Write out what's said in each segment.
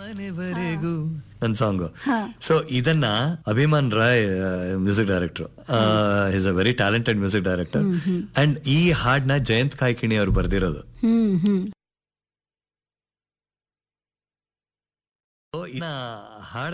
ಮನೆವರೆಗೂ ನನ್ನ ಸಾಂಗ್ ಹಾ. ಸೊ ಇದನ್ನ Abhiman Roy music director is a very talented music director and ಈ ಹಾಡ್ನ ಜಯಂತ್ ಕಾಯ್ಕಿಣಿ ಅವ್ರು ಬರ್ದಿರೋದು ಹ್ಮ್ ಹ್ಮ್ So, ಇನ್ನ ಹಾಡ್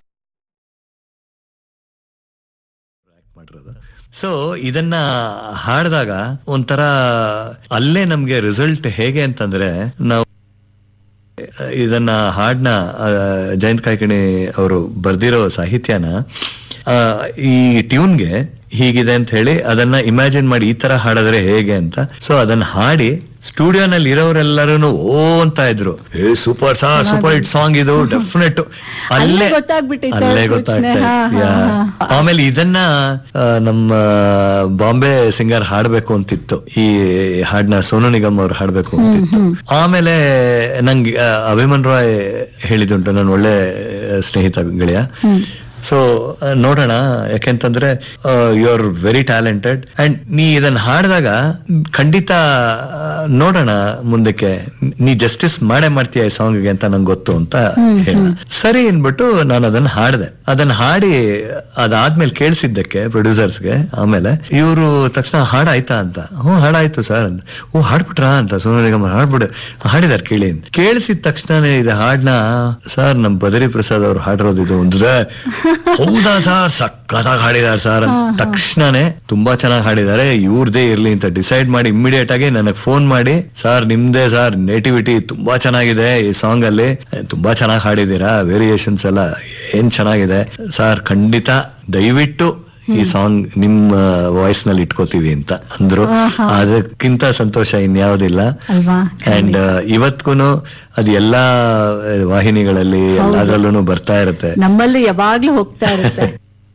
act ಮಾಡಿರೋದು ಸೊ ಇದನ್ನ ಹಾಡಿದಾಗ ಒಂಥರ ಅಲ್ಲೇ ನಮ್ಗೆ ರಿಸಲ್ಟ್ ಹೇಗೆ ಅಂತಂದ್ರೆ ನಾವು ಇದನ್ನ ಹಾಡ್ನ ಆ, ಜಯಂತ್ ಕಾಯ್ಕಿಣಿ ಅವರು ಬರ್ದಿರೋ ಸಾಹಿತ್ಯನ ಆ, ಈ ಟ್ಯೂನ್ಗೆ ಹೀಗಿದೆ ಅಂತ ಹೇಳಿ ಅದನ್ನ ಇಮ್ಯಾಜಿನ್ ಮಾಡಿ ಈ ತರ ಹಾಡಿದ್ರೆ ಹೇಗೆ ಅಂತ ಸೊ ಅದನ್ನ ಹಾಡಿ ಸ್ಟುಡಿಯೋನಲ್ಲಿ ಇರೋರೆಲ್ಲರೂ ಓ ಅಂತ ಇದ್ರು ಏ ಸೂಪರ್ ಸಾ ಸೂಪರ್ ಹಿಟ್ ಸಾಂಗ್ ಇದು ಡೆಫಿನೆಟ್ ಅಲ್ಲೇ ಗೊತ್ತಾಗ್ಬಿಟ್ಟಿತ್ತು ಅಲ್ಲೇ ಅವ್ರ ಗೊತ್ತಾಗ್ತಾ ಸೂಚನೆ. ಹಾ, ಇತ್ತು. ಹಾ, ಯಾ. ಹಾ. ಆಮೇಲೆ ಇದನ್ನ ಆ, ನಮ್ಮ ಬಾಂಬೆ ಸಿಂಗರ್ ಹಾಡ್ಬೇಕು ಅಂತಿತ್ತು ಈ ಹಾಡ್ನ ಸೋನು ನಿಗಮ್ ಅವ್ರು ಹಾಡ್ಬೇಕು ಅಂತಿತ್ತು ಆಮೇಲೆ ನಂಗೆ ಆ, ಅಭಿಮನ್ ರಾಯ್ ಹೇಳಿದುಂಟು ನನ್ನ ಒಳ್ಳೆ ಸ್ನೇಹಿತ ಗೆಳೆಯ ಸೊ ನೋಡೋಣ ಯಾಕೆಂತಂದ್ರೆ you are very talented and ನೀ ಇದನ್ನ ಹಾಡಿದಾಗ ಖಂಡಿತ ಆ, ನೋಡೋಣ ಮುಂದಕ್ಕೆ ನೀ ಜಸ್ಟಿಸ್ ಮಾಡೇ ಮಾಡ್ತೀಯ ಈ ಸಾಂಗ್ಗೆ ಅಂತ ನಂಗೆ ಗೊತ್ತು ಅಂತ ಹೇಳ ಸರಿ ಅನ್ಬಿಟ್ಟು ನಾನು ಅದನ್ನ ಹಾಡಿದೆ ಅದನ್ನ ಹಾಡಿ ಅದಾದ್ಮೇಲೆ ಕೇಳಿಸಿದ್ದಕ್ಕೆ ಪ್ರೊಡ್ಯೂಸರ್ಸ್ಗೆ ಆಮೇಲೆ ಇವರು ತಕ್ಷಣ ಹಾಡಾಯ್ತಾ ಅಂತ ಹ್ಞೂ ಹಾಡಾಯ್ತು ಸರ್ ಅಂತ ಓ ಹಾಡ್ಬಿಟ್ರಾ ಅಂತ ಸೋನು ನಿಗಮ್ ಹಾಡ್ಬಿಡು ಹಾಡಿದಾರೆ ಕೇಳಿ ಅಂತ. ಕೇಳಿಸಿದ ತಕ್ಷಣನೇ ಇದು ಹಾಡ್ನ ಸರ್ ನಮ್ ಬದರಿ ಪ್ರಸಾದ್ ಅವ್ರು ಹಾಡಿರೋದು ಇದು ಅಂದ್ರೆ ಹೌದಾ ಸರ್ ಸಕ್ಕತ್ತಾಗಿ ಹಾಡಿದಾರೆ ಸರ್ ಅಂತ ತಕ್ಷಣನೇ ತುಂಬಾ ಚೆನ್ನಾಗಿ ಹಾಡಿದ್ದಾರೆ ಇವ್ರದೇ ಇರ್ಲಿ ಅಂತ ಡಿಸೈಡ್ ಮಾಡಿ ಇಮಿಡಿಯೇಟ್ ಆಗಿ ನನಗೆ ಫೋನ್ ಮಾಡಿ ಸರ್ ನಿಮ್ದೇ ಸರ್ ನೇಟಿವಿಟಿ ತುಂಬಾ ಚೆನ್ನಾಗಿದೆ ಈ ಸಾಂಗ್ ಅಲ್ಲಿ ತುಂಬಾ ಚೆನ್ನಾಗಿ ಹಾಡಿದೀರಾ ವೇರಿಯೇಷನ್ಸ್ ಎಲ್ಲ ಏನ್ ಚೆನ್ನಾಗಿದೆ ಸರ್ ಖಂಡಿತ ದಯವಿಟ್ಟು ಈ ಸಾಂಗ್ ನಿಮ್ಮ ವಾಯ್ಸ್ ನಲ್ಲಿ ಇಟ್ಕೋತೀವಿ ಅಂತ ಅಂದ್ರು ಆಹಾ. ಅದಕ್ಕಿಂತ ಸಂತೋಷ ಇನ್ಯಾವುದಿಲ್ಲ ಅಲ್ವಾ ಅಂಡ್ ಇವತ್ಗುನು ಅದು ಎಲ್ಲಾ ವಾಹಿನಿಗಳಲ್ಲಿ ಎಲ್ಲಾದ್ರಲ್ಲೂ ಬರ್ತಾ ಇರುತ್ತೆ ನಮ್ಮಲ್ಲೂ ಯಾವಾಗ್ಲೂ ಹೋಗ್ತಾ ಇರುತ್ತೆ